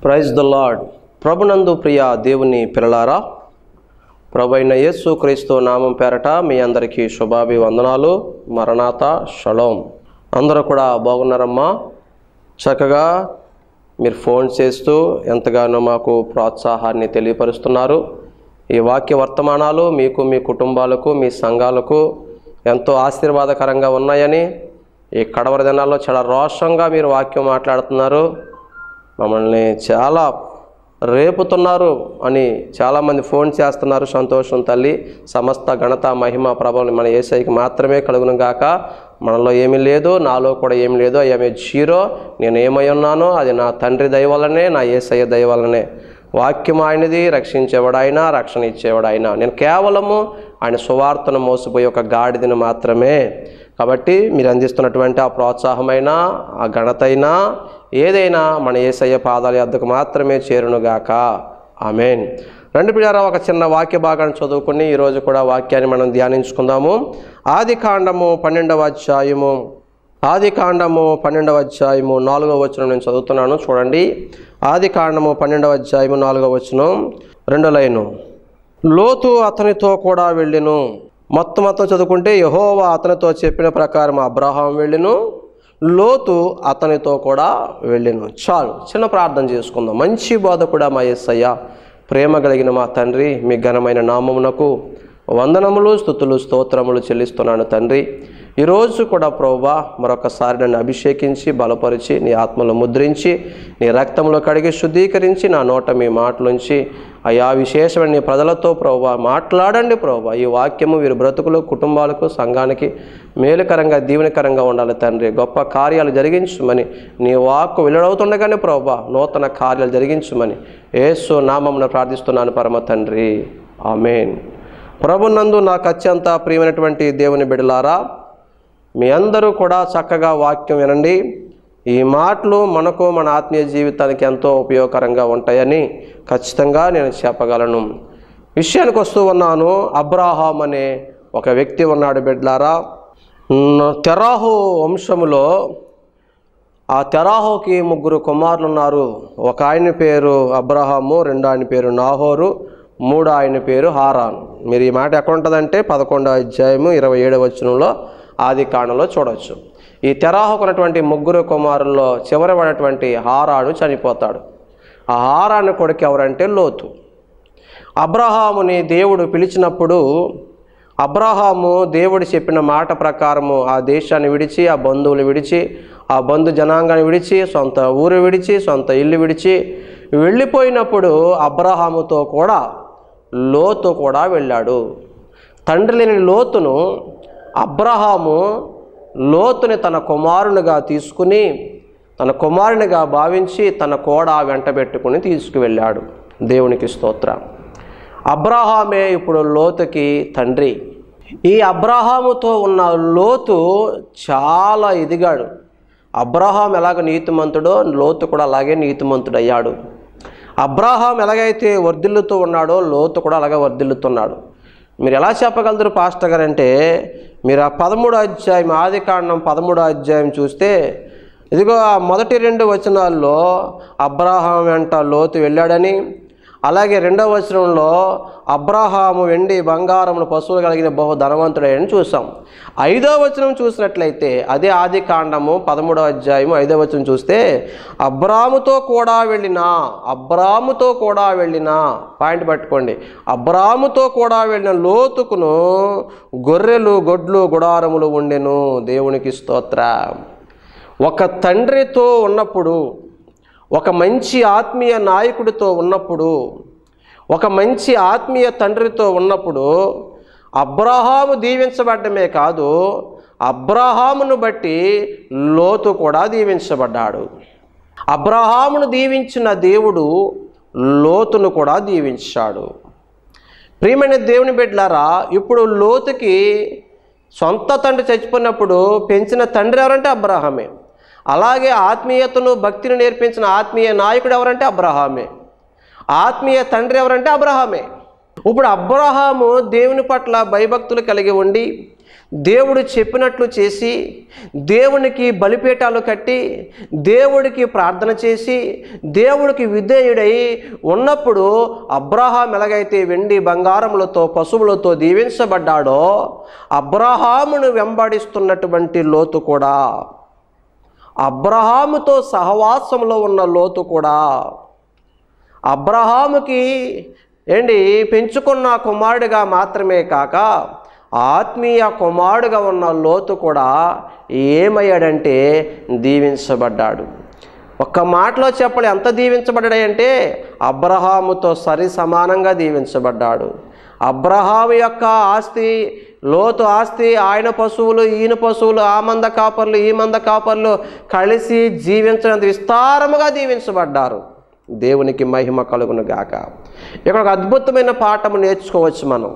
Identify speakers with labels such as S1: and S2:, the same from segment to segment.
S1: Praise the lord ప్రభునందు ప్రియ దేవుని పిల్లలారా ప్రభు అయిన యేసు క్రీస్తు నామం పేరట మీ అందరికీ శుభాభి వందనాలు మరణాత షలోం అందరూ కూడా బాగున్నారమ్మా చక్కగా మీరు ఫోన్ చేస్తూ ఎంతగానో మాకు ప్రోత్సాహాన్ని తెలియపరుస్తున్నారు ఈ వాక్య వర్తమానాలు మీకు మీ కుటుంబాలకు మీ సంఘాలకు ఎంతో ఆశీర్వాదకరంగా ఉన్నాయని ఈ కడవరి దినాల్లో చాలా రోషంగా మీరు వాక్యం మాట్లాడుతున్నారు మమ్మల్ని చాలా రేపుతున్నారు అని చాలామంది ఫోన్ చేస్తున్నారు సంతోషం తల్లి సమస్త ఘనత మహిమ ప్రభావం మన ఏసైకి మాత్రమే కలుగును గాక మనలో ఏమీ లేదు నాలో కూడా ఏమీ లేదు ఐఎమ్ ఏ జీరో నేను ఏమై ఉన్నానో అది నా తండ్రి దయ వల్లనే నా ఏసయ్య దయ వల్లనే వాక్యం ఆయనది రక్షించేవాడు ఆయన రక్షణ ఇచ్చేవాడు ఆయన నేను కేవలము ఆయన సువార్తను మోసిపోయి ఒక గాడిదని మాత్రమే కాబట్టి మీరు అందిస్తున్నటువంటి ఆ ప్రోత్సాహమైన ఆ ఘనతైనా ఏదైనా మన ఏసయ్య పాదాల యొద్దకు మాత్రమే చేరునుగాక ఆమెన్ రెండు పిల్లరా ఒక చిన్న వాక్య భాగాన్ని చదువుకుని ఈరోజు కూడా వాక్యాన్ని మనం ధ్యానించుకుందాము ఆది కాండము పన్నెండవ అధ్యాయము ఆది కాండము పన్నెండవ అధ్యాయము నాలుగవ వచనం నేను చదువుతున్నాను చూడండి ఆది కాండము పన్నెండవ అధ్యాయము నాలుగవ వచనం రెండో లైను లోతు అతనితో కూడా వెళ్ళెను మొత్తం మొత్తం చదువుకుంటే యహోవా అతనితో చెప్పిన ప్రకారం అబ్రహాం వెళ్ళెను లోతు అతనితో కూడా వెళ్ళెను చాలు చిన్న ప్రార్థన చేసుకుందాం మంచి బోధ కూడా మా ఎస్సయ్య ప్రేమ కలిగిన మా తండ్రి మీ ఘనమైన నామమునకు వందనములు స్థుతులు స్తోత్రములు చెల్లిస్తున్నాను తండ్రి ఈరోజు కూడా ప్రోబా మరొకసారి నన్ను అభిషేకించి బలపరిచి నీ ఆత్మలో ముద్రించి నీ రక్తంలో కడిగి శుద్ధీకరించి నా నోట మీ మాటలుంచి అయా విశేషమైన నీ ప్రజలతో ప్రోబా మాట్లాడండి ప్రోబా ఈ వాక్యము వీరి బ్రతుకులు కుటుంబాలకు సంఘానికి మేలుకరంగా దీవెనకరంగా ఉండాలి తండ్రి గొప్ప కార్యాలు జరిగించమని నీ వాక్కు వెల్లడవుతుండగానే ప్రోబా నూతన కార్యాలు జరిగించమని ఏసు నామమున ప్రార్థిస్తున్నాను పరమ తండ్రి ఆమెన్ ప్రభునందు నాకు అత్యంత ప్రియమైనటువంటి దేవుని బిడలారా మీ అందరూ కూడా చక్కగా వాక్యం వినండి ఈ మాటలు మనకు మన ఆత్మీయ జీవితానికి ఎంతో ఉపయోగకరంగా ఉంటాయని ఖచ్చితంగా నేను చెప్పగలను విషయానికి వస్తూ ఉన్నాను అబ్రాహాం అనే ఒక వ్యక్తి ఉన్నాడు బిడ్లారా తెరాహు వంశములో ఆ తెరాహోకి ముగ్గురు కుమారులు ఉన్నారు ఒక ఆయన పేరు అబ్రహాము రెండు ఆయన పేరు నాహోరు మూడు ఆయన పేరు హారాన్ మీరు ఈ మాట ఎక్కడ ఉంటుందంటే పదకొండో అధ్యాయము ఇరవై ఏడవ వచనంలో ఆది కాండంలో చూడవచ్చు ఈ తెరాహకు ఉన్నటువంటి ముగ్గురు కుమారుల్లో చివరబడినటువంటి హారాను చనిపోతాడు ఆ హారాను కొడుకు ఎవరంటే లోతు అబ్రహాముని దేవుడు పిలిచినప్పుడు అబ్రహాము దేవుడు చెప్పిన మాట ప్రకారము ఆ దేశాన్ని విడిచి ఆ బంధువులు విడిచి ఆ బంధు జనాంగాన్ని విడిచి సొంత ఊరు విడిచి సొంత ఇల్లు విడిచి వెళ్ళిపోయినప్పుడు అబ్రహాముతో కూడా లోతు కూడా వెళ్ళాడు తండ్రి లేని లోతును అబ్రహాము లోతుని తన కుమారునిగా తీసుకుని తన కుమారునిగా భావించి తన కోడ వెంటబెట్టుకుని తీసుకువెళ్ళాడు దేవునికి స్తోత్రం అబ్రహామే ఇప్పుడు లోతుకి తండ్రి ఈ అబ్రహాముతో ఉన్న లోతు చాలా ఎదిగాడు అబ్రహాం ఎలాగ నీతిమంతుడో లోతు కూడా అలాగే నీతిమంతుడు అయ్యాడు అబ్రహాం ఎలాగైతే వర్ధిల్లుతూ ఉన్నాడో లోతు కూడా అలాగే వర్ధిల్లుతున్నాడు మీరు ఎలా చెప్పగలరు పాస్టర్ గారు అంటే మీరు ఆ పదమూడో అధ్యాయం ఆది కాండం పదమూడో అధ్యాయం చూస్తే ఇదిగో ఆ మొదటి రెండు వచనాల్లో అబ్రాహాం వెంట లోతు వెళ్ళాడని అలాగే రెండవ వచనంలో అబ్రహాము వెండి బంగారమును పశువులు కలిగిన బహు ధనవంతుడని చూసాం ఐదో వచనం చూసినట్లయితే అదే ఆది కాండము పదమూడవ అధ్యాయము ఐదో వచనం చూస్తే అబ్రాముతో కూడా వెళ్ళిన అబ్రాముతో కూడా వెళ్ళిన పాయింట్ పట్టుకోండి అబ్రాముతో కూడా వెళ్ళిన లోతుకును గొర్రెలు గొడ్లు గుడారములు ఉండెను దేవునికి స్తోత్ర ఒక తండ్రితో ఉన్నప్పుడు ఒక మంచి ఆత్మీయ నాయకుడితో ఉన్నప్పుడు ఒక మంచి ఆత్మీయ తండ్రితో ఉన్నప్పుడు అబ్రహాము దీవించబడ్డమే కాదు అబ్రహామును బట్టి లోతు కూడా దీవించబడ్డాడు అబ్రహామును దీవించిన దేవుడు లోతును కూడా దీవించాడు ప్రియమైన దేవుని బిడ్డలారా ఇప్పుడు లోతుకి సొంత తండ్రి చచ్చిపోయినప్పుడు పెంచిన తండ్రి ఎవరంటే అబ్రహామే అలాగే ఆత్మీయతను భక్తిని నేర్పించిన ఆత్మీయ నాయకుడు ఎవరంటే అబ్రహామే ఆత్మీయ తండ్రి ఎవరంటే అబ్రహామే ఇప్పుడు అబ్రహాము దేవుని పట్ల భయభక్తులు కలిగి ఉండి దేవుడు చెప్పినట్లు చేసి దేవునికి బలిపీఠాలు కట్టి దేవుడికి ప్రార్థన చేసి దేవుడికి విధేయుడై ఉన్నప్పుడు అబ్రహాం ఎలాగైతే వెండి బంగారములతో పశువులతో దీవించబడ్డాడో అబ్రహామును వెంబడిస్తున్నటువంటి లోతు కూడా అబ్రహాముతో సహవాసంలో ఉన్న లోతు కూడా అబ్రహాముకి ఏంటి పెంచుకున్న కుమారుడిగా మాత్రమే కాక ఆత్మీయ కుమారుడుగా ఉన్న లోతు కూడా ఏమయ్యాడంటే దీవించబడ్డాడు ఒక్క మాటలో చెప్పలే ఎంత దీవించబడ్డాడంటే అబ్రహాముతో సరి సమానంగా దీవించబడ్డాడు అబ్రహాము యొక్క ఆస్తి లోతు ఆస్తి ఆయన పశువులు ఈయన పశువులు ఆ మంద కాపర్లు ఈ మంద కాపర్లు కలిసి జీవించినంత విస్తారముగా దీవించబడ్డారు దేవునికి మహిమ కలుగును గాక ఇక్కడ ఒక అద్భుతమైన పాఠము నేర్చుకోవచ్చు మనం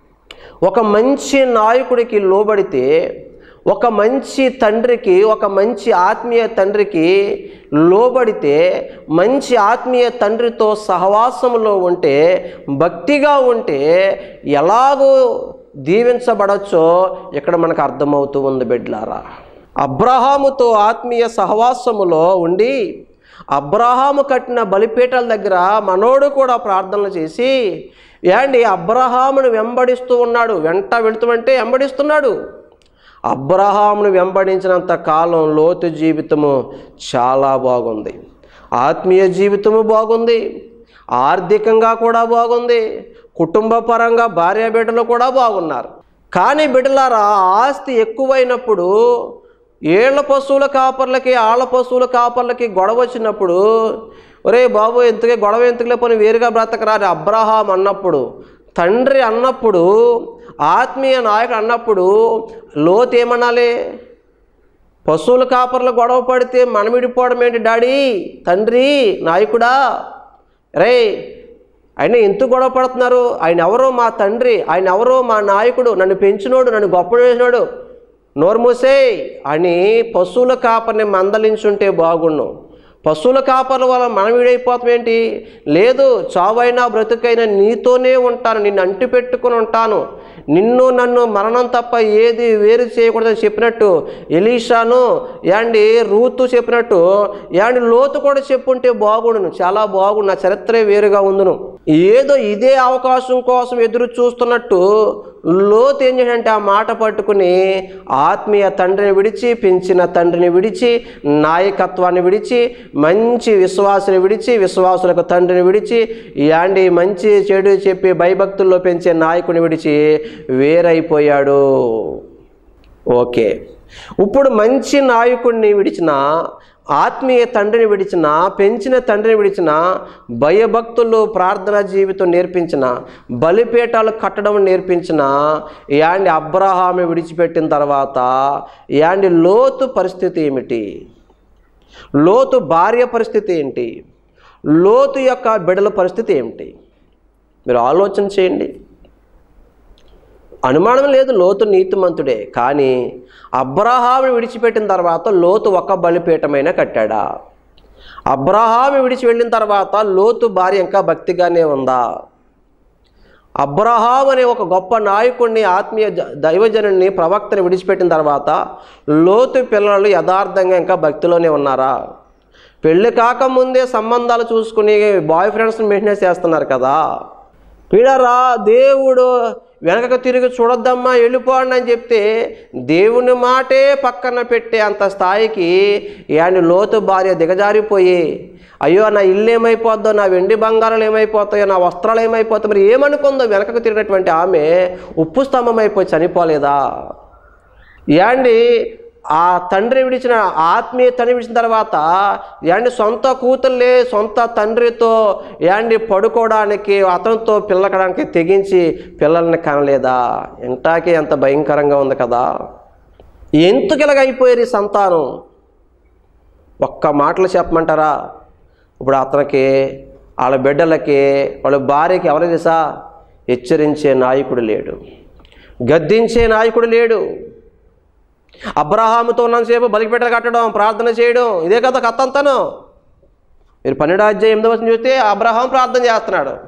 S1: ఒక మంచి నాయకుడికి లోబడితే ఒక మంచి తండ్రికి ఒక మంచి ఆత్మీయ తండ్రికి లోబడితే మంచి ఆత్మీయ తండ్రితో సహవాసంలో ఉంటే భక్తిగా ఉంటే ఎలాగో దీవించబడచ్చో ఇక్కడ మనకు అర్థమవుతూ ఉంది బిడ్లారా అబ్రహాముతో ఆత్మీయ సహవాసములో ఉండి అబ్రహాము కట్టిన బలిపీఠాల దగ్గర మనోడు కూడా ప్రార్థనలు చేసి ఏండి అబ్రహామును వెంబడిస్తూ ఉన్నాడు వెంట వెళుతుంటే వెంబడిస్తున్నాడు అబ్రహామును వెంబడించినంత కాలం లోతు జీవితము చాలా బాగుంది ఆత్మీయ జీవితము బాగుంది ఆర్థికంగా కూడా బాగుంది కుటుంబ పరంగా భార్య బిడ్డలు కూడా బాగున్నారు కానీ బిడ్డలారా ఆస్తి ఎక్కువైనప్పుడు ఏళ్ల పశువుల కాపర్లకి ఆళ్ళ పశువుల కాపర్లకి గొడవ వచ్చినప్పుడు ఒరే బాబు ఎంతకే గొడవ ఎందుకులే పోనీ వేరుగా బ్రతకరా అని అబ్రహాం అన్నప్పుడు తండ్రి అన్నప్పుడు ఆత్మీయ నాయకుడు అన్నప్పుడు లోతు ఏమనాలి పశువుల కాపర్లు గొడవ పడితే మనం విడిపోవడం ఏంటి డాడీ తండ్రి నాయకుడా రే ఆయన ఎందుకు గొడవ పడుతున్నారు ఆయన ఎవరో మా తండ్రి ఆయన ఎవరో మా నాయకుడు నన్ను పెంచినోడు నన్ను గొప్ప చేసినోడు నోరు మూసేయ్ అని పశువుల కాపర్ని మందలించుంటే బాగుండు పశువుల కాపర్ల వల్ల మనం వీడైపోతాం ఏంటి లేదు చావైనా బ్రతుకైనా నీతోనే ఉంటాను నిన్ను అంటి పెట్టుకుని ఉంటాను నిన్ను నన్ను మరణం తప్ప ఏది వేరు చేయకూడదని చెప్పినట్టు ఎలీషాను యాండి రూతు చెప్పినట్టు యాండి లోతు కూడా చెప్పుంటే బాగుండును చాలా బాగుండు నా చరిత్రే వేరుగా ఉండును ఏదో ఇదే అవకాశం కోసం ఎదురు చూస్తున్నట్టు లోతు ఏం చేశాడంటే ఆ మాట పట్టుకుని ఆత్మీయ తండ్రిని విడిచి పెంచిన తండ్రిని విడిచి నాయకత్వాన్ని విడిచి మంచి విశ్వాసుని విడిచి విశ్వాసులకు తండ్రిని విడిచి యాండి మంచి చెడు చెప్పి భయభక్తుల్లో పెంచే నాయకుని విడిచి వేరైపోయాడు ఓకే ఇప్పుడు మంచి నాయకుడిని విడిచిన ఆత్మీయ తండ్రిని విడిచిన పెంచిన తండ్రిని విడిచిన భయభక్తులు ప్రార్థనా జీవితం నేర్పించిన బలిపీఠాలు కట్టడం నేర్పించిన యాండి అబ్రహామి విడిచిపెట్టిన తర్వాత యాండి లోతు పరిస్థితి ఏమిటి లోతు భార్య పరిస్థితి ఏంటి లోతు యొక్క బిడల పరిస్థితి ఏమిటి మీరు ఆలోచన చేయండి అనుమానం లేదు లోతు నీతిమంతుడే కానీ అబ్రహాము విడిచిపెట్టిన తర్వాత లోతు ఒక బలిపీఠమైన కట్టాడా అబ్రహాము విడిచి వెళ్ళిన తర్వాత లోతు భార్య ఇంకా భక్తిగానే ఉందా అబ్రహాం అనే ఒక గొప్ప నాయకుడిని ఆత్మీయ జ- దైవజనుడిని ప్రవక్తని విడిచిపెట్టిన తర్వాత లోతు పిల్లలు యథార్థంగా ఇంకా భక్తిలోనే ఉన్నారా పెళ్ళి కాకముందే సంబంధాలు చూసుకుని బాయ్ ఫ్రెండ్స్ని మెయింటెనెన్స్ చేస్తున్నారు కదా పీడరా దేవుడు వెనకకు తిరిగి చూడొద్దమ్మా వెళ్ళిపోండి అని చెప్తే దేవుని మాటే పక్కన పెట్టే అంత స్థాయికి ఆయన లోతు భార్య దిగజారిపోయి అయ్యో నా ఇల్లు ఏమైపోద్దో నా వెండి బంగారాలు ఏమైపోతాయో నా వస్త్రాలు ఏమైపోతాయో మరి ఏమనుకుందో వెనకకు తిరిగినటువంటి ఆమె ఉప్పు స్తంభం అయిపోయి చనిపోలేదా యాండి ఆ తండ్రి విడిచిన ఆత్మీయ తండ్రి విడిచిన తర్వాత యాండి సొంత కూతుర్లే సొంత తండ్రితో యాండి పడుకోవడానికి అతనితో పిల్లకడానికి తెగించి పిల్లల్ని కనలేదా ఎంటాకి ఎంత భయంకరంగా ఉంది కదా ఎందుకు ఇలాగ అయిపోయారు ఈ సంతానం ఒక్క మాటలు చెప్పమంటారా ఇప్పుడు అతనికి వాళ్ళ బిడ్డలకి వాళ్ళ భార్యకి ఎవరు తెలుసా హెచ్చరించే నాయకుడు లేడు గద్దించే నాయకుడు లేడు అబ్రహాముతో ఉన్నంతసేపు బలిపెట్ట కట్టడం ప్రార్థన చేయడం ఇదే కదా కథ అంతాను మీరు పన్నెండు అధ్యాయం ఎనిమిది వచ్చిన చూస్తే అబ్రహాం ప్రార్థన చేస్తున్నాడు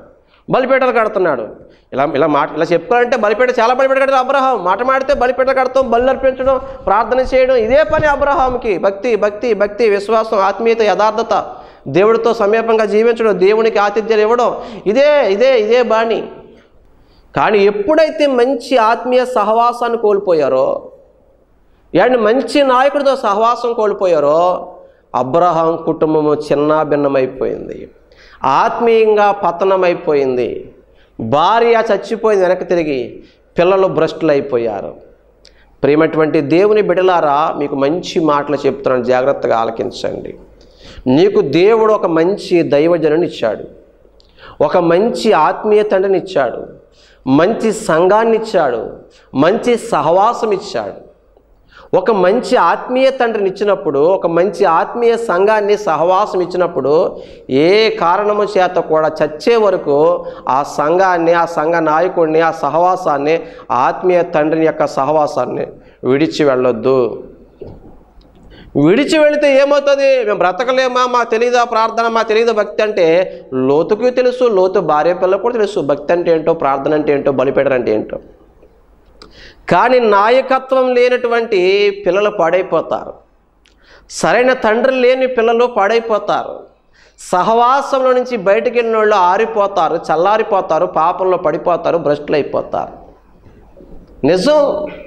S1: బలిపీటలు కడుతున్నాడు ఇలా ఇలా మాట ఇలా చెప్పుకోవాలంటే బలిపీట చాలా బలిపీట కడతాడు అబ్రహాం మాట మాడితే బలిపీట కడతాం బలి అర్పించడం ప్రార్థన చేయడం ఇదే పని అబ్రహాంకి భక్తి భక్తి భక్తి విశ్వాసం ఆత్మీయత యథార్థత దేవుడితో సమీపంగా జీవించడం దేవునికి ఆతిథ్యాలు ఇవ్వడం ఇదే ఇదే ఇదే బాణి కానీ ఎప్పుడైతే మంచి ఆత్మీయ సహవాసాన్ని కోల్పోయారో అండ్ మంచి నాయకుడితో సహవాసం కోల్పోయారో అబ్రహాం కుటుంబము చిన్న భిన్నమైపోయింది ఆత్మీయంగా పతనమైపోయింది భార్య చచ్చిపోయింది వెనక్కి తిరిగి పిల్లలు భ్రష్టులు అయిపోయారు ప్రేమటువంటి దేవుని బిడలారా మీకు మంచి మాటలు చెప్తున్నాను జాగ్రత్తగా ఆలకించండి నీకు దేవుడు ఒక మంచి దైవజనుని ఇచ్చాడు ఒక మంచి ఆత్మీయ తండ్రిని ఇచ్చాడు మంచి సంఘాన్ని ఇచ్చాడు మంచి సహవాసం ఇచ్చాడు ఒక మంచి ఆత్మీయ తండ్రిని ఇచ్చినప్పుడు ఒక మంచి ఆత్మీయ సంఘాన్ని సహవాసం ఇచ్చినప్పుడు ఏ కారణము చేత కూడా చచ్చే వరకు ఆ సంఘాన్ని ఆ సంఘ నాయకుడిని ఆ సహవాసాన్ని ఆత్మీయ తండ్రిని యొక్క సహవాసాన్ని విడిచి వెళ్ళొద్దు విడిచి వెళితే ఏమవుతుంది మేము బ్రతకలేమా మా తెలియదా ప్రార్థన మా తెలియదా భక్తి అంటే లోతుకి తెలుసు లోతు భార్య పిల్లలకు కూడా తెలుసు భక్తి అంటే ఏంటో ప్రార్థన అంటే ఏంటో బలిపేడర్ అంటే ఏంటో కానీ నాయకత్వం లేనటువంటి పిల్లలు పాడైపోతారు సరైన తండ్రి లేని పిల్లలు పాడైపోతారు సహవాసంలో నుంచి బయటికి వెళ్ళిన వాళ్ళు ఆరిపోతారు చల్లారిపోతారు పాపంలో పడిపోతారు భ్రష్టులు అయిపోతారు నిజం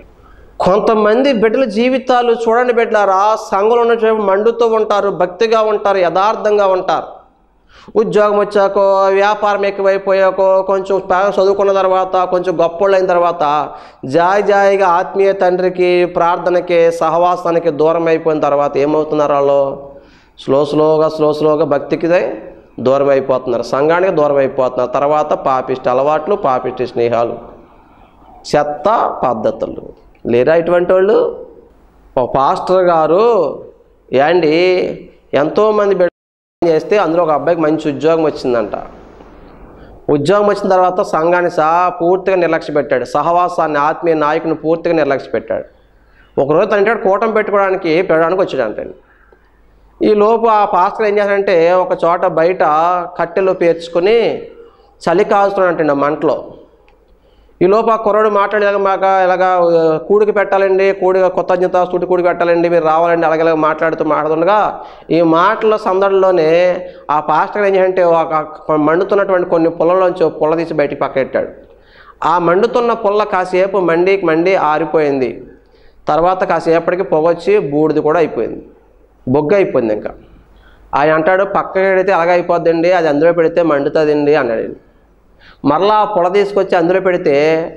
S1: కొంతమంది బిడ్డల జీవితాలు చూడండి బిడ్డలారా సంఘంలో ఉన్న మండుతూ ఉంటారు భక్తిగా ఉంటారు యథార్థంగా ఉంటారు ఉద్యోగం వచ్చాకో వ్యాపారం ఎక్కువైపోయాకో కొంచెం బాగా చదువుకున్న తర్వాత కొంచెం గొప్పోళ్ళు అయిన తర్వాత జాయి జాయిగా ఆత్మీయ తండ్రికి ప్రార్థనకి సహవాసానికి దూరం అయిపోయిన తర్వాత ఏమవుతున్నారు వాళ్ళు స్లో స్లోగా స్లో స్లోగా భక్తికి దూరం అయిపోతున్నారు సంఘానికి దూరం అయిపోతున్నారు తర్వాత పాపిష్టి అలవాట్లు పాపిష్టి స్నేహాలు చెత్త పద్ధతులు లేరా ఇటువంటి వాళ్ళు ఒక పాస్టర్ గారు ఏండి ఎంతోమంది బిడ్డ చేస్తే అందులో ఒక అబ్బాయికి మంచి ఉద్యోగం వచ్చిందంట ఉద్యోగం వచ్చిన తర్వాత సంఘాన్ని సహా పూర్తిగా నిర్లక్ష్య పెట్టాడు సహవాసాన్ని ఆత్మీయ నాయకుని పూర్తిగా నిర్లక్ష్య పెట్టాడు ఒకరోజు తన కూటమి పెట్టుకోవడానికి పెట్టడానికి వచ్చాడంట ఈ లోపు ఆ పాస్టర్ ఏం చేశాడంటే ఒక చోట బయట కట్టెలు పేర్చుకొని చలి కాస్తున్నాడంటండి ఆ మంటలో ఈ లోపు ఆ కుర్రాడు మాట్లాడేలాగా మాకు ఇలాగా ఆ, కూడికి పెట్టాలండి కూడి కృతజ్ఞత స్థుతి కూడికి పెట్టాలండి మీరు రావాలండి అలాగే ఇలాగ మాట్లాడుతూ మాట్లాడుతుండగా ఈ మాటల సందడిలోనే ఆ పాస్టర్ ఏం చేయాలంటే ఒక మండుతున్నటువంటి కొన్ని పుల్లలోంచి ఒక పుల్ల తీసి బయటికి పక్కెట్టాడు ఆ మండుతున్న పుల్ల కాసేపు మండి మండి ఆరిపోయింది తర్వాత కాసేపటికి పొగొచ్చి బూడిది కూడా అయిపోయింది బొగ్గ అయిపోయింది ఇంకా ఆయన అంటాడు పక్కకి పెడితే అలాగే అయిపోద్దండి అది అందులో పెడితే మండుతుందండి అన్నాడు ఆయన. మరలా ఆ పొల తీసుకొచ్చి అందులో పెడితే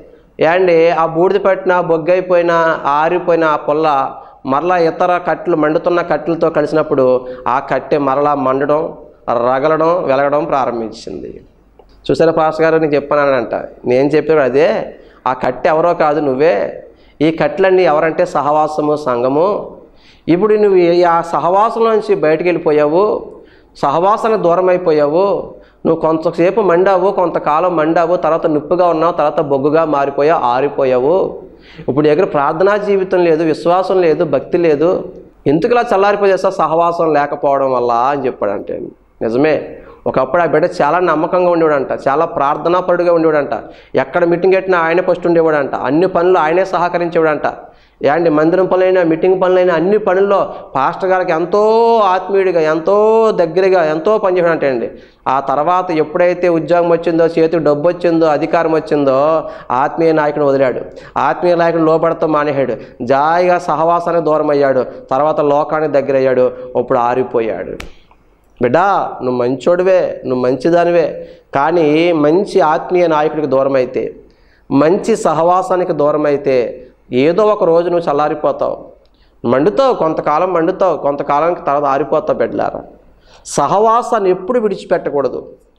S1: ఏండి ఆ బూడిద పట్టిన బొగ్గైపోయిన ఆరిపోయిన ఆ పొల్ల మరలా ఇతర కట్టెలు మండుతున్న కట్టెలతో కలిసినప్పుడు ఆ కట్టె మరలా మండడం రగలడం వెలగడం ప్రారంభించింది చూసారా పాస్ గారు నీకు చెప్పానంట నేను చెప్పాడు అదే ఆ కట్టె ఎవరో కాదు నువ్వే ఈ కట్టెలన్నీ ఎవరంటే సహవాసము సంఘము ఇప్పుడు నువ్వు ఈ- ఆ సహవాసంలో నుంచి బయటికి వెళ్ళిపోయావు సహవాసానికి దూరం అయిపోయావు నువ్వు కొంతసేపు మండావు కొంతకాలం మండావు తర్వాత నిప్పుగా ఉన్నావు తర్వాత బొగ్గుగా మారిపోయావు ఆరిపోయావు ఇప్పుడు దగ్గర ప్రార్థనా జీవితం లేదు విశ్వాసం లేదు భక్తి లేదు ఎందుకు ఇలా చల్లారిపోయేసా సహవాసం లేకపోవడం వల్ల అని చెప్పాడంటే నిజమే ఒకప్పుడు ఆ బిడ్డ చాలా నమ్మకంగా ఉండేవాడంట చాలా ప్రార్థనాపరుడుగా ఉండేవాడంట ఎక్కడ మీటింగ్ పెట్టినా ఆయనే ఫస్ట్ ఉండేవాడంట అన్ని పనులు ఆయనే సహకరించేవాడంట ఏంటి మందిరం పనులైనా మీటింగ్ పనులైనా అన్ని పనుల్లో పాస్టర్ గారికి ఎంతో ఆత్మీయుడిగా ఎంతో దగ్గరగా ఎంతో పనిచేయడంటే అండి ఆ తర్వాత ఎప్పుడైతే ఉద్యోగం వచ్చిందో చేతికి డబ్బు వచ్చిందో అధికారం వచ్చిందో ఆత్మీయ నాయకుడు వదిలాడు ఆత్మీయ నాయకుడు లోపడతా మానేశాడు జాయిగా సహవాసానికి దూరం అయ్యాడు తర్వాత లోకానికి దగ్గర అయ్యాడు ఇప్పుడు ఆరిపోయాడు బిడ్డా నువ్వు మంచోడివే నువ్వు మంచిదానివే కానీ మంచి ఆత్మీయ నాయకుడికి దూరం అయితే మంచి సహవాసానికి దూరం అయితే ఏదో ఒక రోజు నువ్వు చల్లారిపోతావు మండుతావు కొంతకాలం మండుతావు కొంతకాలానికి తర్వాత ఆరిపోతావు బిడ్డలారా సహవాసాన్ని ఎప్పుడు విడిచిపెట్టకూడదు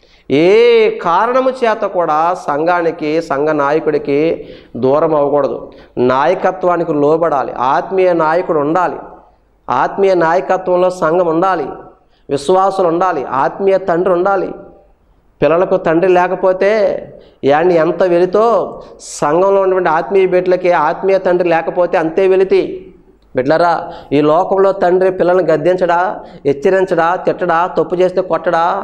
S1: ఏ కారణము చేత కూడా సంఘానికి సంఘ నాయకుడికి దూరం అవ్వకూడదు నాయకత్వానికి లోబడాలి ఆత్మీయ నాయకుడు ఉండాలి ఆత్మీయ నాయకత్వంలో సంఘం ఉండాలి విశ్వాసులు ఉండాలి ఆత్మీయ తండ్రి ఉండాలి పిల్లలకు తండ్రి లేకపోతే యాన్ని ఎంత వెలితో సంఘంలో ఉన్నటువంటి ఆత్మీయ బిడ్డలకి ఆత్మీయ తండ్రి లేకపోతే అంతే వెలితి బిడ్లరా ఈ లోకంలో తండ్రి పిల్లల్ని గద్దించడా హెచ్చరించడా తిట్టడా తప్పు చేస్తే కొట్టడా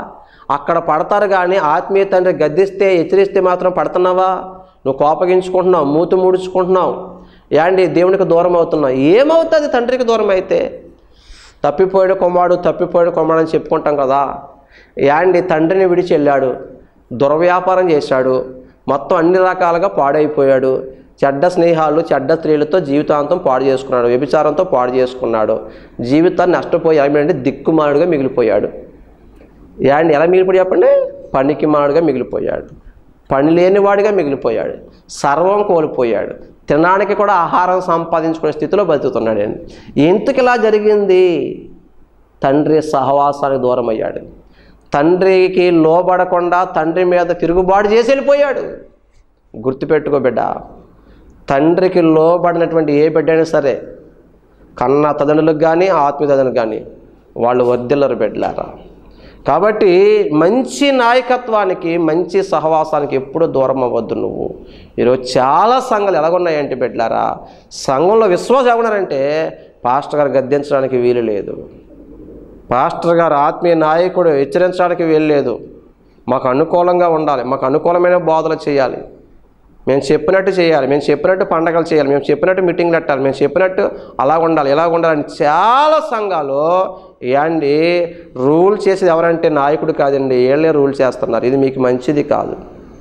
S1: అక్కడ పడతారు కానీ ఆత్మీయ తండ్రి గద్దిస్తే హెచ్చరిస్తే మాత్రం పడుతున్నావా నువ్వు కోపగించుకుంటున్నావు మూతి ముడుచుకుంటున్నావు యాండి దేవునికి దూరం అవుతున్నావు ఏమవుతుంది తండ్రికి దూరం అయితే తప్పిపోయాడు కొమ్మాడు తప్పిపోయాడు కొమ్మాడు అని చెప్పుకుంటాం కదా యాండి తండ్రిని విడిచి వెళ్ళాడు దుర్వ్యాపారం చేశాడు మొత్తం అన్ని రకాలుగా పాడైపోయాడు చెడ్డ స్నేహాలు చెడ్డ స్త్రీలతో జీవితాంతం పాడు చేసుకున్నాడు వ్యభిచారంతో పాడు చేసుకున్నాడు జీవితాన్ని నష్టపోయి ఏమంటే దిక్కుమారుడుగా మిగిలిపోయాడు యాండి ఎలా మిగిలిపోయాడు చెప్పండి పనికి మాడుగా మిగిలిపోయాడు పని లేనివాడిగా మిగిలిపోయాడు సర్వం కోల్పోయాడు తినడానికి కూడా ఆహారం సంపాదించుకునే స్థితిలో బతుకుతున్నాడు అండి ఎందుకు ఇలా జరిగింది తండ్రి సహవాసానికి దూరం అయ్యాడు తండ్రికి లోబడకుండా తండ్రి మీద తిరుగుబాటు చేసి వెళ్ళిపోయాడు గుర్తుపెట్టుకో బిడ్డ తండ్రికి లోబడినటువంటి ఏ బిడ్డ అయినా సరే కన్న తదనులకు కానీ ఆత్మీయ తదనులకు కానీ వాళ్ళు వర్ధిల్లరు బిడ్డలారా కాబట్టి మంచి నాయకత్వానికి మంచి సహవాసానికి ఎప్పుడూ దూరం అవ్వద్దు నువ్వు ఈరోజు చాలా సంఘాలు ఎలాగున్నాయంటే బిడ్డలారా సంఘంలో విశ్వాసం ఏమన్నారంటే పాస్టర్ గారు గద్దించడానికి వీలు లేదు పాస్టర్ గారు ఆత్మీయ నాయకుడు హెచ్చరించడానికి వీలు లేదు మాకు అనుకూలంగా ఉండాలి మాకు అనుకూలమైన బోధలు చేయాలి మేము చెప్పినట్టు చేయాలి మేము చెప్పినట్టు పండగలు చేయాలి మేము చెప్పినట్టు మీటింగ్లు పెట్టాలి మేము చెప్పినట్టు అలా ఉండాలి ఇలా ఉండాలని చాలా సంఘాలు ఏండి రూల్ చేసేది ఎవరంటే నాయకుడు కాదండి వీళ్ళే రూల్ చేస్తున్నారు ఇది మీకు మంచిది కాదు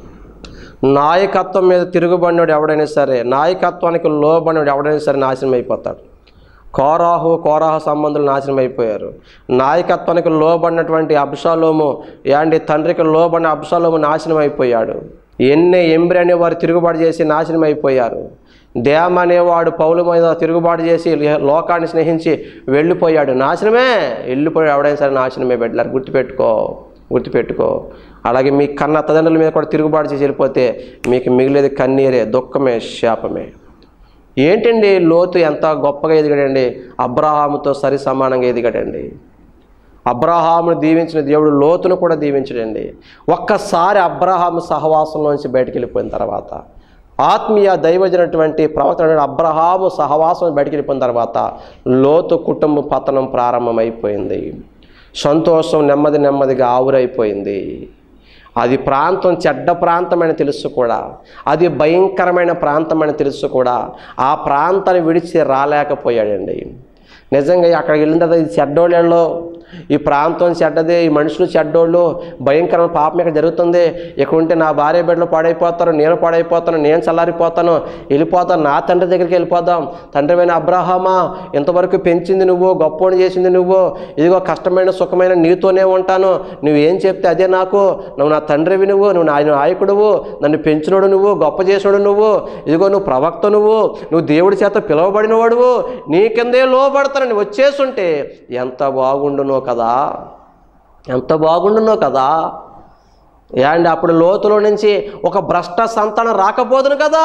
S1: నాయకత్వం మీద తిరుగుబడినోడు ఎవడైనా సరే నాయకత్వానికి లోబడినోడు ఎవడైనా సరే నాశనం అయిపోతాడు కోరాహు కోరాహు సంబంధులు నాశనం అయిపోయారు నాయకత్వానికి లోబడినటువంటి అబ్షాలోము యాండి తండ్రికి లోబడిన అబ్షాలోము నాశనం అయిపోయాడు ఎన్నే ఎంబ్రి అనేవారు తిరుగుబాటు చేసి నాశనం అయిపోయారు దేమ అనేవాడు పౌలు మీద తిరుగుబాటు చేసి లోకాన్ని స్నేహించి వెళ్ళిపోయాడు నాశనమే వెళ్ళిపోయాడు ఎవడైనా సరే నాశనమే పెట్టారు గుర్తుపెట్టుకో గుర్తుపెట్టుకో అలాగే మీ కన్న తల్లిదండ్రుల మీద కూడా తిరుగుబాటు చేసి వెళ్ళిపోతే మీకు మిగిలేది కన్నీరే దుఃఖమే శాపమే ఏంటండి లోతు ఎంత గొప్పగా ఎదిగాడండి అబ్రహాముతో సరి సమానంగా ఎదిగాడండి అబ్రహామును దీవించిన దేవుడు లోతును కూడా దీవించడండి ఒక్కసారి అబ్రహాము సహవాసంలోంచి బయటికి వెళ్ళిపోయిన తర్వాత ఆత్మీయ దైవజనటువంటి ప్రవక్త అబ్రహాము సహవాసం బయటికి వెళ్ళిపోయిన తర్వాత లోతు కుటుంబ పతనం ప్రారంభమైపోయింది సంతోషం నెమ్మది నెమ్మదిగా ఆవురైపోయింది అది ప్రాంతం చెడ్డ ప్రాంతమని తెలుసు కూడా అది భయంకరమైన ప్రాంతమని తెలుసు కూడా ఆ ప్రాంతాన్ని విడిచి రాలేకపోయాడండి నిజంగా అక్కడికి వెళ్ళిన తర్వాత ఇది చెడ్డోళ్ళలో ఈ ప్రాంతం చెడ్డదే ఈ మనుషులు చెడ్డోళ్ళు భయంకరమైన పాపం ఇక్కడ జరుగుతుంది ఇక్కడ ఉంటే నా భార్య బిడ్డలు పాడైపోతారు నేను పాడైపోతాను నేను చల్లారిపోతాను వెళ్ళిపోతాను నా తండ్రి దగ్గరికి వెళ్ళిపోదాం తండ్రిమైన అబ్రహామా ఇంతవరకు పెంచింది నువ్వు గొప్పని చేసింది నువ్వు ఇదిగో కష్టమైన సుఖమైన నీతోనే ఉంటాను నువ్వేం చెప్తే అదే నాకు నువ్వు నా తండ్రివి నువ్వు నువ్వు నా నాయకుడువు నన్ను పెంచినోడు నువ్వు గొప్ప చేసినోడు నువ్వు ఇదిగో నువ్వు ప్రవక్త నువ్వు నువ్వు దేవుడి చేత పిలువబడిన వాడువు నీ కిందే లోబడతానని వచ్చేసుంటే ఎంత బాగుండునో కదా ఎంత బాగుండునో కదా ఏండి అప్పుడు లోతులో నుంచి ఒక భ్రష్ట సంతానం రాకపోదును కదా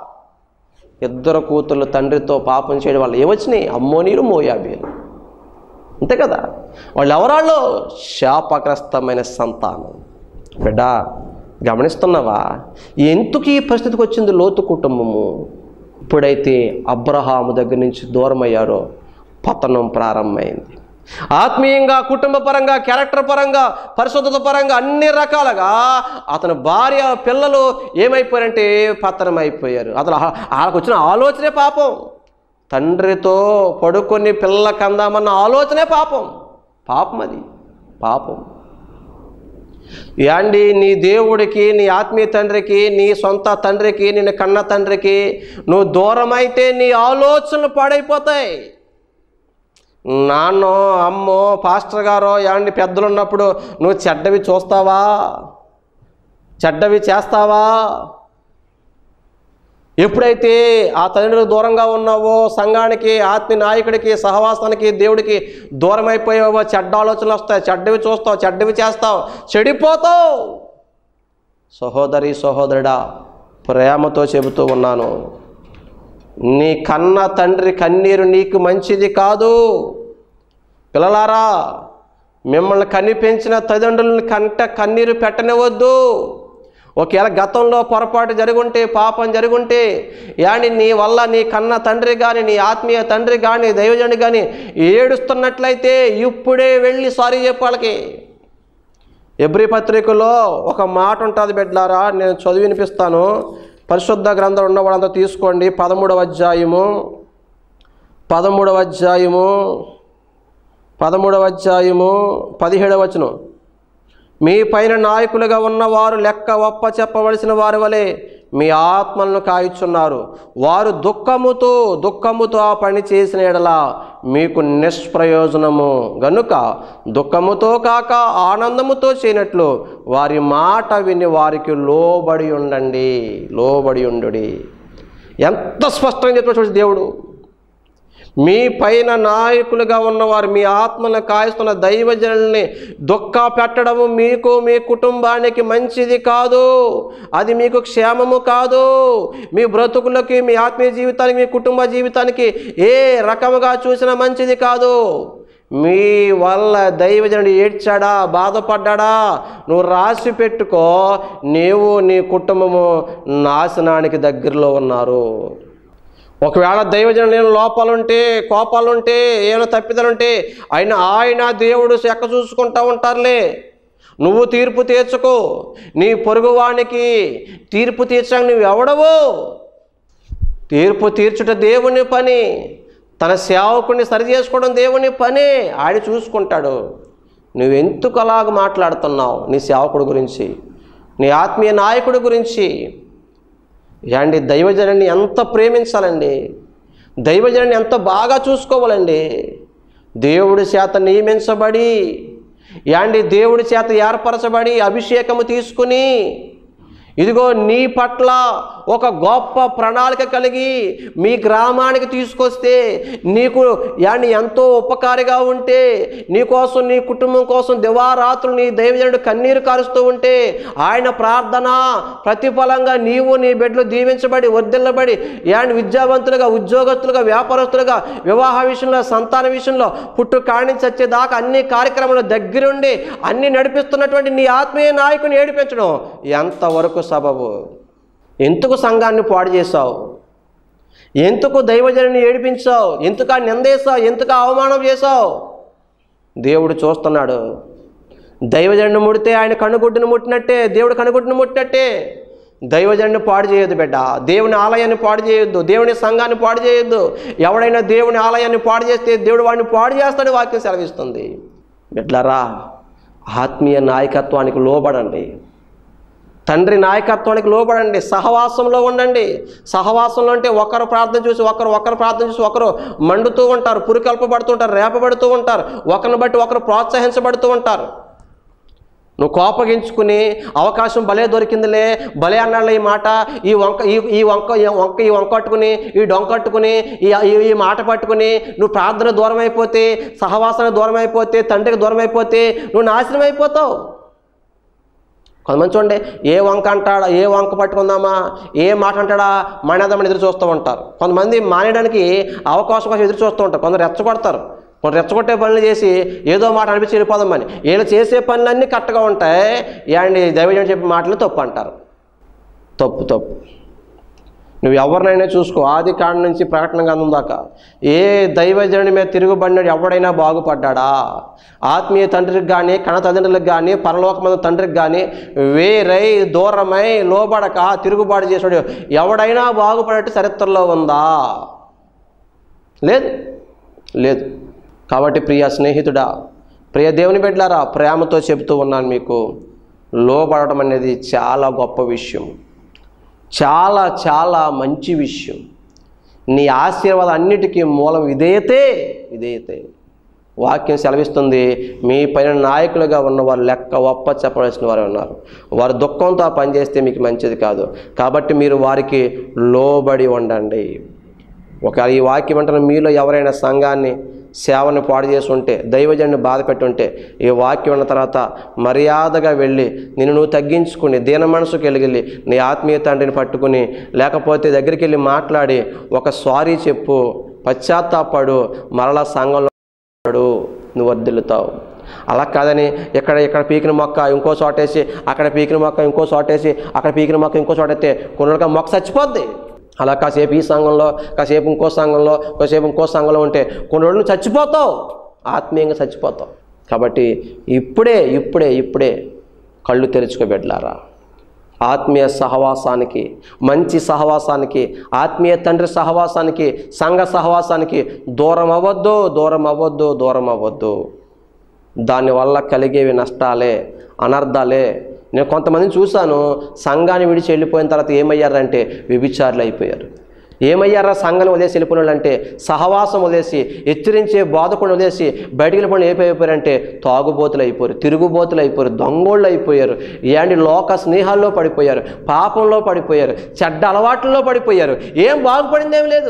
S1: ఇద్దరు కూతుర్లు తండ్రితో పాపం చేయడం వాళ్ళు ఏమొచ్చినాయి అమ్మోనీలు మోయాబీలు అంతే కదా వాళ్ళు ఎవరాళ్ళు శాపగ్రస్తమైన సంతానం బిడ్డా గమనిస్తున్నావా ఎందుకు ఈ పరిస్థితికి వచ్చింది లోతు కుటుంబము ఇప్పుడైతే అబ్రహాము దగ్గర నుంచి దూరం అయ్యారో పతనం ప్రారంభమైంది ఆత్మీయంగా కుటుంబ పరంగా క్యారెక్టర్ పరంగా పరిశుద్ధత పరంగా అన్ని రకాలుగా అతని భార్య పిల్లలు ఏమైపోయారంటే పతనం అయిపోయారు అతను ఆ- వాళ్ళకు వచ్చిన ఆలోచనే పాపం తండ్రితో పడుకొని పిల్లల కందామన్న ఆలోచనే పాపం పాపం అది పాపం యాండి నీ దేవుడికి నీ ఆత్మీయ తండ్రికి నీ సొంత తండ్రికి నిన్ను కన్న తండ్రికి నువ్వు దూరం అయితే నీ ఆలోచనలు పాడైపోతాయి నాన్నో అమ్మో పాస్టర్ గారో యాండి పెద్దలు ఉన్నప్పుడు నువ్వు చెడ్డవి చూస్తావా చెడ్డవి చేస్తావా ఎప్పుడైతే ఆ తల్లిదండ్రులకు దూరంగా ఉన్నావో సంఘానికి ఆత్మీయ నాయకుడికి సహవాసానికి దేవుడికి దూరం అయిపోయావో చెడ్డ ఆలోచనలు వస్తాయి చెడ్డవి చూస్తావు చెడ్డవి చేస్తావు చెడిపోతావు సహోదరి సహోదరుడా ప్రేమతో చెబుతూ ఉన్నాను నీ కన్న తండ్రి కన్నీరు నీకు మంచిది కాదు పిల్లలారా మిమ్మల్ని కని పెంచిన తల్లిదండ్రులను కంట కన్నీరు పెట్టనివద్దు ఒకవేళ గతంలో పొరపాటు జరుగుంటే పాపం జరుగుంటే యాని నీ వల్ల నీ కన్న తండ్రి కానీ నీ ఆత్మీయ తండ్రి కానీ దైవజనుడు కానీ ఏడుస్తున్నట్లయితే ఇప్పుడే వెళ్ళి సారీ చెప్పాలకి ఎబ్రి పత్రికలో ఒక మాట ఉంటుంది బిడ్లారా నేను చదివి వినిపిస్తాను పరిశుద్ధ గ్రంథం ఉన్న వాళ్ళంతా తీసుకోండి పదమూడవ అధ్యాయము పదమూడవ అధ్యాయము పదమూడవ అధ్యాయము పదిహేడవ వచనం మీ పైన నాయకులుగా ఉన్నవారు లెక్క ఒప్ప చెప్పవలసిన వారి వలె మీ ఆత్మలను కాయిచున్నారు వారు దుఃఖముతో దుఃఖముతో ఆ పని చేసిన ఎడల మీకు నిష్ప్రయోజనము గనుక దుఃఖముతో కాక ఆనందముతో చేయనట్లు వారి మాట విని వారికి లోబడి ఉండండి లోబడి ఉండు ఎంత స్పష్టంగా చెప్పిన చూడండి దేవుడు మీ పైన నాయకులుగా ఉన్నవారు మీ ఆత్మను కాయిస్తున్న దైవజనుల్ని దుఃఖ పెట్టడము మీకు మీ కుటుంబానికి మంచిది కాదు అది మీకు క్షేమము కాదు మీ బ్రతుకులకి మీ ఆత్మీయ జీవితానికి మీ కుటుంబ జీవితానికి ఏ రకముగా చూసినా మంచిది కాదు మీ వల్ల దైవజనుడు ఏడ్చాడా బాధపడ్డాడా నువ్వు రాసి పెట్టుకో నీవు నీ కుటుంబము నాశనానికి దగ్గరలో ఉన్నారు ఒకవేళ దైవజనం లేని లోపాలుంటే కోపాలుంటే ఏమైనా తప్పిదలుంటే ఆయన ఆయన దేవుడు ఎక్క చూసుకుంటా ఉంటారులే నువ్వు తీర్పు తీర్చుకో నీ పొరుగువానికి తీర్పు తీర్చడానికి నువ్వు ఎవడవు తీర్పు తీర్చుట దేవుని పని తన సేవకుని సరి చేసుకోవడం దేవుని పని ఆడి చూసుకుంటాడు నువ్వెందుకు అలాగ మాట్లాడుతున్నావు నీ సేవకుడి గురించి నీ ఆత్మీయ నాయకుడి గురించి యాండి దైవజనాన్ని ఎంత ప్రేమించాలండి దైవజనాన్ని ఎంత బాగా చూసుకోవాలండి దేవుడి చేత నియమించబడి యాండి దేవుడి చేత ఏర్పరచబడి అభిషేకము తీసుకుని ఇదిగో నీ పట్ల ఒక గొప్ప ప్రణాళిక కలిగి మీ గ్రామానికి తీసుకొస్తే నీకు యాని ఎంతో ఉపకారిగా ఉంటే నీ కోసం నీ కుటుంబం కోసం దివారాత్రులు నీ దైవజనుడు కన్నీరు కారుస్తూ ఉంటే ఆయన ప్రార్థన ప్రతిఫలంగా నీవు నీ బిడ్డలు దీవించబడి వర్ధిల్లబడి యాని విద్యావంతులుగా ఉద్యోగస్తులుగా వ్యాపారస్తులుగా వివాహ విషయంలో సంతాన విషయంలో పుట్టు కాణించి వచ్చేదాకా అన్ని కార్యక్రమాలు దగ్గరుండి అన్ని నడిపిస్తున్నటువంటి నీ ఆత్మీయ నాయకుని ఏడిపించడం ఎంతవరకు సబబు ఎందుకు సంఘాన్ని పాడు చేశావు ఎందుకు దైవజనుని ఏడిపించావు ఎందుకు ఆ నిందేశావు ఎందుకు ఆ అవమానం చేశావు దేవుడు చూస్తున్నాడు దైవజనుని ముడితే ఆయన కనుగుడ్డును ముట్టినట్టే దేవుడు కనుగుడ్డును ముట్టినట్టే దైవజనుని పాడు చేయొద్దు బిడ్డ దేవుని ఆలయాన్ని పాడు చేయొద్దు దేవుని సంఘాన్ని పాడు చేయొద్దు ఎవడైనా దేవుని ఆలయాన్ని పాడు చేస్తే దేవుడు వాడిని పాడు చేస్తాడు వాక్యం సెలవిస్తుంది బిడ్డలారా ఆత్మీయ నాయకత్వానికి లోబడండి తండ్రి నాయకత్వానికి లోబడండి సహవాసంలో ఉండండి సహవాసంలో అంటే ఒకరు ప్రార్థన చూసి ఒకరు ఒకరు ప్రార్థన చూసి ఒకరు మండుతూ ఉంటారు పురికల్పబడుతూ ఉంటారు రేపబడుతూ ఉంటారు ఒకరిని బట్టి ఒకరు ప్రోత్సహించబడుతూ ఉంటారు నువ్వు కోపగించుకుని అవకాశం భలే దొరికిందిలే భలే అన్నాళ్ళ ఈ మాట ఈ వంక ఈ ఈ వంక ఈ వంక ఈ వంక పట్టుకుని ఈ డొంక కట్టుకుని ఈ ఈ- ఈ మాట పట్టుకుని నువ్వు ప్రార్థన దూరం అయిపోతే సహవాసన దూరం అయిపోతే తండ్రికి దూరం అయిపోతే నువ్వు నాశనం అయిపోతావు కొంతమంది చూడండి ఏ వంక అంటాడా ఏ వంక పట్టుకుందామా ఏ మాట అంటాడా మానేద్దామని ఎదురు చూస్తూ ఉంటారు కొంతమంది మానేయడానికి అవకాశం కోసం ఎదురు చూస్తూ ఉంటారు కొందరు రెచ్చగొడతారు కొందరు రెచ్చగొట్టే పనులు చేసి ఏదో మాట అనిపించి వెళ్ళిపోదామని వీళ్ళు చేసే పనులన్నీ కరెక్ట్గా ఉంటాయి యాండి దైవజనం చెప్పే మాటలు తప్పు అంటారు తప్పు తప్పు నువ్వు ఎవరినైనా చూసుకో ఆది కాండ నుంచి ప్రకటన గంధం దాకా ఏ దైవజనుడి మీద తిరుగుబడినాడు ఎవడైనా బాగుపడ్డాడా ఆత్మీయ తండ్రికి కానీ కణ తల్లిదండ్రులకు కానీ పరలోకమందు తండ్రికి కానీ వేరై దూరమై లోబడక తిరుగుబాటు చేసాడు ఎవడైనా బాగుపడేట్టు చరిత్రలో ఉందా లేదు లేదు కాబట్టి ప్రియ స్నేహితుడా ప్రియ దేవుని బిడ్డలారా ప్రేమతో చెబుతూ ఉన్నాను మీకు లోబడటం అనేది చాలా గొప్ప విషయం చాలా చాలా మంచి విషయం నీ ఆశీర్వాదం అన్నిటికీ మూలం ఇదైతే ఇదైతే వాక్యం సెలవిస్తుంది మీ పైన నాయకులుగా ఉన్న వారు లెక్క ఒప్ప చెప్పవలసిన వారు ఉన్నారు వారు దుఃఖంతో ఆ పని చేస్తే మీకు మంచిది కాదు కాబట్టి మీరు వారికి లోబడి ఉండండి ఒకవేళ ఈ వాక్యం అంటే మీలో ఎవరైనా సంఘాన్ని సేవను పాడు చేసి ఉంటే దైవజన్ని బాధ పెట్టుంటే ఈ వాక్యం ఉన్న తర్వాత మర్యాదగా వెళ్ళి నిన్ను నువ్వు తగ్గించుకుని దీన మనసుకు వెళ్ళి నీ ఆత్మీయ తండ్రిని పట్టుకుని లేకపోతే దగ్గరికి వెళ్ళి మాట్లాడి ఒక సారీ చెప్పు పశ్చాత్తాపడు మరలా సంఘంలో ఉన్నాడు, నువ్వు వర్దిల్లుతావు అలా కాదని ఇక్కడ ఇక్కడ పీకిన మొక్క ఇంకో చోటేసి అక్కడ పీకిన మొక్క ఇంకో చోటేసి అక్కడ పీకిన మొక్క ఇంకో చోటైతే కొన్ని మొక్క చచ్చిపోద్ది అలా కాసేపు ఈ సంఘంలో కాసేపు ఇంకో సంఘంలో కాసేపు ఇంకో సంఘంలో ఉంటే కొన్ని రోజులు నువ్వు చచ్చిపోతావు ఆత్మీయంగా చచ్చిపోతావు కాబట్టి ఇప్పుడే ఇప్పుడే ఇప్పుడే కళ్ళు తెరుచుకోబెడ్లారా ఆత్మీయ సహవాసానికి మంచి సహవాసానికి ఆత్మీయ తండ్రి సహవాసానికి సంఘ సహవాసానికి దూరం అవ్వద్దు దూరం అవ్వద్దు దూరం అవ్వద్దు దానివల్ల కలిగేవి నష్టాలే అనర్థాలే నేను కొంతమందిని చూశాను సంఘాన్ని విడిచి వెళ్ళిపోయిన తర్వాత ఏమయ్యారంటే వ్యభిచారులు అయిపోయారు ఏమయ్యారా సంఘాన్ని వదిలేసి వెళ్ళిపోయిన వాళ్ళు అంటే సహవాసం వదిలేసి హెచ్చరించే బాధకుని వదిలేసి బయటికి వెళ్ళిపోయిన ఏమైపోయారంటే తాగుబోతులు అయిపోయారు తిరుగుబోతులు అయిపోయారు దొంగోళ్ళు అయిపోయారు ఏంటి లోక స్నేహాల్లో పడిపోయారు పాపంలో పడిపోయారు చెడ్డ అలవాట్లలో పడిపోయారు ఏం బాగుపడిందేం లేదు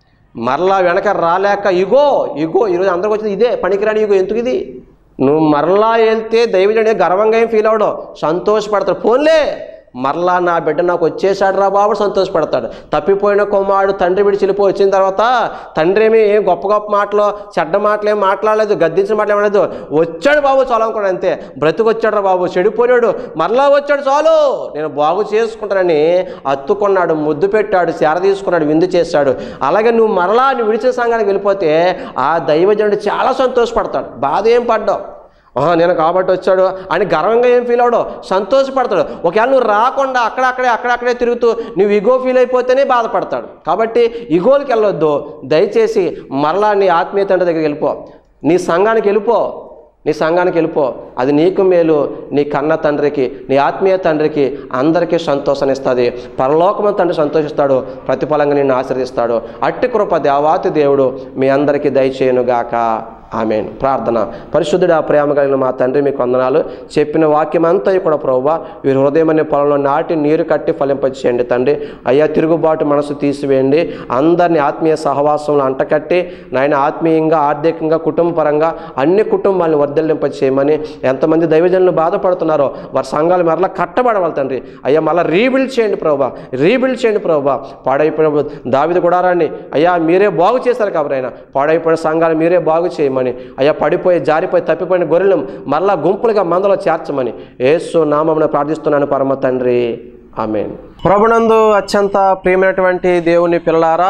S1: మరలా వెనక రాలేక ఇగో ఇగో ఈరోజు అందరికి వచ్చింది ఇదే పనికిరాని ఇగో ఎందుకు ఇది నువ్వు మరలా వెళ్తే దైవజనుడే గర్వంగా ఏం ఫీల్ అవడం సంతోషపడతాడు పోన్లే మరలా నా బిడ్డ నాకు వచ్చేసాడు రా బాబు సంతోషపడతాడు తప్పిపోయిన కుమారుడు తండ్రి విడిచి వెళ్ళిపోయి వచ్చిన తర్వాత తండ్రి ఏమి ఏం గొప్ప గొప్ప మాటలు చెడ్డ మాటలు ఏం మాట్లాడలేదు గద్దించిన మాటలు ఏమలేదు వచ్చాడు బాబు చాలు అనుకోండి అంతే బ్రతుకొచ్చాడు రా బాబు చెడిపోయాడు మరలా వచ్చాడు చాలు నేను బాగు చేసుకుంటానని అత్తుకున్నాడు ముద్దు పెట్టాడు సేర తీసుకున్నాడు విందు చేశాడు అలాగే నువ్వు మరలా నువ్వు విడిచిన సంఘానికి వెళ్ళిపోతే ఆ దైవజనుడు చాలా సంతోషపడతాడు బాధ ఏం పడ్డావు ఆహా, నేను కాబట్టి వచ్చాడు అని గర్వంగా ఏం ఫీల్ అవడో సంతోషపడతాడు ఒకవేళ నువ్వు రాకుండా అక్కడక్కడే అక్కడక్కడే తిరుగుతూ నువ్వు ఇగో ఫీల్ అయిపోతేనే బాధపడతాడు కాబట్టి ఇగోలకి వెళ్ళొద్దు దయచేసి మరలా నీ ఆత్మీయ తండ్రి దగ్గరికి వెళ్ళిపో నీ సంఘానికి వెళ్ళిపో నీ సంఘానికి వెళ్ళిపో అది నీకు మేలు నీ కన్న తండ్రికి నీ ఆత్మీయ తండ్రికి అందరికీ సంతోషాన్ని ఇస్తుంది పరలోకమ తండ్రి సంతోషిస్తాడు ప్రతిఫలంగా నిన్ను ఆశీర్దిస్తాడు అట్టి కృప దేవాతి దేవుడు మీ అందరికీ దయచేయునుగాక ఆమెన్ ప్రార్థన పరిశుద్ధుడు ఆ ప్రేమ కలిగిన మా తండ్రి మీకు వందనాలు చెప్పిన వాక్యం అంతా కూడా ప్రభువా వీరి హృదయం అనే పొలంలో నాటి నీరు కట్టి ఫలింపచేయండి తండ్రి అయ్యా తిరుగుబాటు మనసు తీసివేయండి అందరినీ ఆత్మీయ సహవాసంలో అంటకట్టి నాయన ఆత్మీయంగా ఆర్థికంగా కుటుంబపరంగా అన్ని కుటుంబాలను వర్ధలింప చేయమని ఎంతమంది దైవజనులు బాధపడుతున్నారో వారి సంఘాలు మరలా కట్టబడవాలి తండ్రి అయ్యా మళ్ళీ రీబిల్డ్ చేయండి ప్రభా రీబిల్డ్ చేయండి ప్రభా పాడైపోయిన దావిది గుడారాన్ని అయ్యా మీరే బాగు చేశారు కాబట్టి ఆయన పాడైపోయిన సంఘాలు మీరే బాగు చేయమని అయ్యా పడిపోయి జారిపోయి తప్పిపోయిన గొర్రెలను మరలా గుంపులుగా మందలో చేర్చమని యేసు నామమున ప్రార్థిస్తున్నాను పరమ తండ్రి ఆమెన్ ప్రభునందు అత్యంత ప్రియమైనటువంటి దేవుని పిల్లారా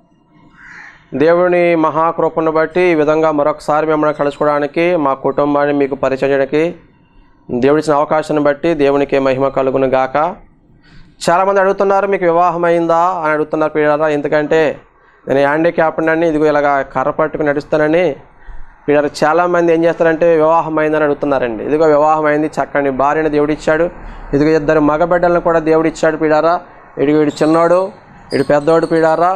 S1: దేవుని మహాకృపను బట్టి ఈ విధంగా మరొకసారి మిమ్మల్ని కలుసుకోవడానికి మా కుటుంబాన్ని మీకు పరిచయం చేయడానికి దేవుడిచ్చిన అవకాశాన్ని బట్టి దేవునికి మహిమ కలుగును గాక చాలామంది అడుగుతున్నారు మీకు వివాహం అయిందా అని అడుగుతున్నారు పిల్లరా ఎందుకంటే నేను హ్యాండిక్యాప్డ్ అని ఇదిగో ఇలాగా కర్ర పట్టుకుని నడుస్తానని పిల్లలు చాలామంది ఏం చేస్తారంటే వివాహం అయిందని అడుగుతున్నారండి ఇదిగో వివాహం అయింది చక్కని భార్యను దేవుడిచ్చాడు ఇదిగో ఇద్దరు మగబిడ్డలను కూడా దేవుడిచ్చాడు పీడారా ఇడిగో ఇడు చిన్నోడు ఇడు పెద్దోడు పీడారా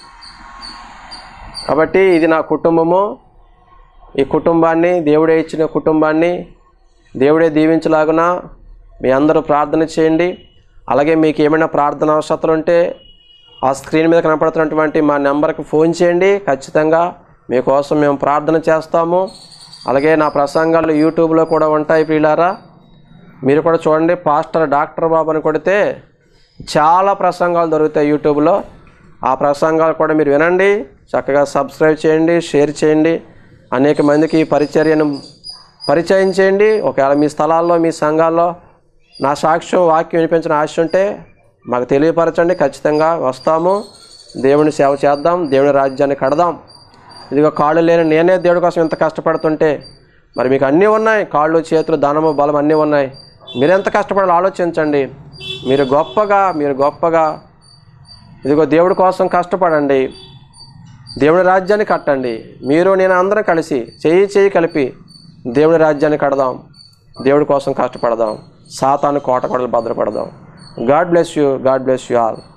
S1: కాబట్టి ఇది నా కుటుంబము ఈ కుటుంబాన్ని దేవుడే ఇచ్చిన కుటుంబాన్ని దేవుడే దీవించలాగున మీ అందరూ ప్రార్థన చేయండి అలాగే మీకు ఏమైనా ప్రార్థన అవసరతలు ఉంటే ఆ స్క్రీన్ మీద కనపడుతున్నటువంటి మా నెంబర్కి ఫోన్ చేయండి ఖచ్చితంగా మీకోసం మేము ప్రార్థన చేస్తాము అలాగే నా ప్రసంగాలు యూట్యూబ్లో కూడా ఉంటాయి ప్రియులారా మీరు కూడా చూడండి పాస్టర్ డాక్టర్ బాబు అని కొడితే చాలా ప్రసంగాలు దొరుకుతాయి యూట్యూబ్లో ఆ ప్రసంగాలు కూడా మీరు వినండి చక్కగా సబ్స్క్రైబ్ చేయండి షేర్ చేయండి అనేక మందికి ఈ పరిచర్యను పరిచయం చేయండి ఒకవేళ మీ స్థలాల్లో మీ సంఘాల్లో నా సాక్ష్యం వాక్యం వినిపించిన ఆశ ఉంటే మాకు తెలియపరచండి ఖచ్చితంగా వస్తాము దేవుని సేవ చేద్దాం దేవుని రాజ్యాన్ని కడదాం ఇదిగో కాళ్ళు లేని నేనే దేవుడి కోసం ఎంత కష్టపడుతుంటే మరి మీకు అన్నీ ఉన్నాయి కాళ్ళు చేతులు ధనము బలం అన్నీ ఉన్నాయి మీరెంత కష్టపడాలో ఆలోచించండి మీరు గొప్పగా మీరు గొప్పగా ఇదిగో దేవుడి కోసం కష్టపడండి దేవుడి రాజ్యాన్ని కట్టండి మీరు నేను అందరం కలిసి చేయి చేయి కలిపి దేవుడి రాజ్యాన్ని కడదాం దేవుడి కోసం కష్టపడదాం సాతాను కోట కొడలు భద్రపడదాం God bless you God bless you all